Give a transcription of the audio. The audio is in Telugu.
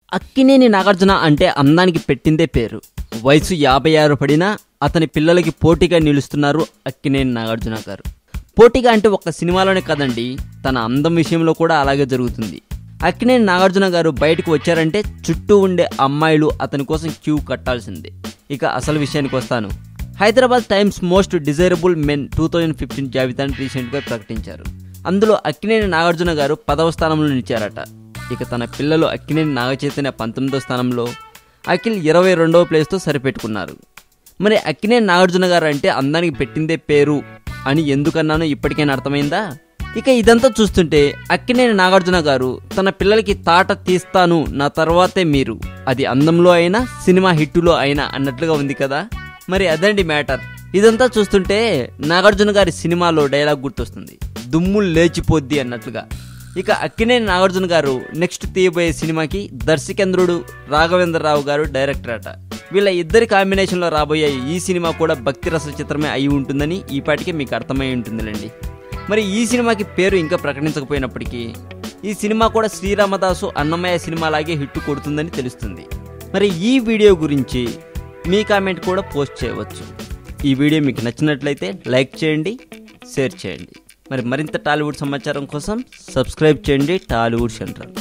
అక్కినేని నాగార్జున అంటే అందానికి పెట్టిందే పేరు వయసు యాభై ఆరు పడినా అతని పిల్లలకి పోటీగా నిలుస్తున్నారు అక్కినేని నాగార్జున గారు పోటీగా అంటే ఒక్క సినిమాలోనే కదండి తన అందం విషయంలో కూడా అలాగే జరుగుతుంది అక్కినేని నాగార్జున గారు బయటకు వచ్చారంటే చుట్టూ ఉండే అమ్మాయిలు అతని కోసం క్యూ కట్టాల్సిందే ఇక అసలు విషయానికి వస్తాను Hyderabad Times most desirable men two thousand fifteen జాబితాను రీసెంట్గా ప్రకటించారు అందులో అక్కినేని నాగార్జున గారు పదవ స్థానంలో నిలిచారట ఇక తన పిల్లలు అక్కినేని నాగచైతన్య పంతొమ్మిదో స్థానంలో అఖిల్ ఇరవై రెండవ ప్లేస్తో సరిపెట్టుకున్నారు మరి అక్కినేని నాగార్జున గారు అంటే అందానికి పెట్టిందే పేరు అని ఎందుకన్నానో ఇప్పటికైనా అర్థమైందా ఇక ఇదంతా చూస్తుంటే అక్కినేని నాగార్జున గారు తన పిల్లలకి తాట తీస్తాను నా తర్వాతే మీరు అది అందంలో అయినా సినిమా హిట్టులో అయినా అన్నట్లుగా ఉంది కదా మరి అదండి మ్యాటర్ ఇదంతా చూస్తుంటే నాగార్జున గారి సినిమాలో డైలాగ్ గుర్తొస్తుంది దుమ్ము లేచిపోద్ది అన్నట్లుగా ఇక అక్కినేని నాగార్జున గారు నెక్స్ట్ తీయబోయే సినిమాకి దర్శకేంద్రుడు రాఘవేంద్రరావు గారు డైరెక్టర్ అట వీళ్ళ ఇద్దరి కాంబినేషన్లో రాబోయే ఈ సినిమా కూడా భక్తి రస చిత్రమే అయి ఉంటుందని ఈ పాటికి మీకు అర్థమై ఉంటుందిలేండి మరి ఈ సినిమాకి పేరు ఇంకా ప్రకటించకపోయినప్పటికీ ఈ సినిమా కూడా శ్రీరామదాసు అన్నమయ్య సినిమాలాగే హిట్ కొడుతుందని తెలుస్తుంది మరి ఈ వీడియో గురించి మీ కామెంట్ కూడా పోస్ట్ చేయవచ్చు ఈ వీడియో మీకు నచ్చినట్లయితే లైక్ చేయండి షేర్ చేయండి మరి మరింత టాలీవుడ్ సమాచారం కోసం సబ్స్క్రైబ్ చేయండి టాలీవుడ్ సెంట్రల్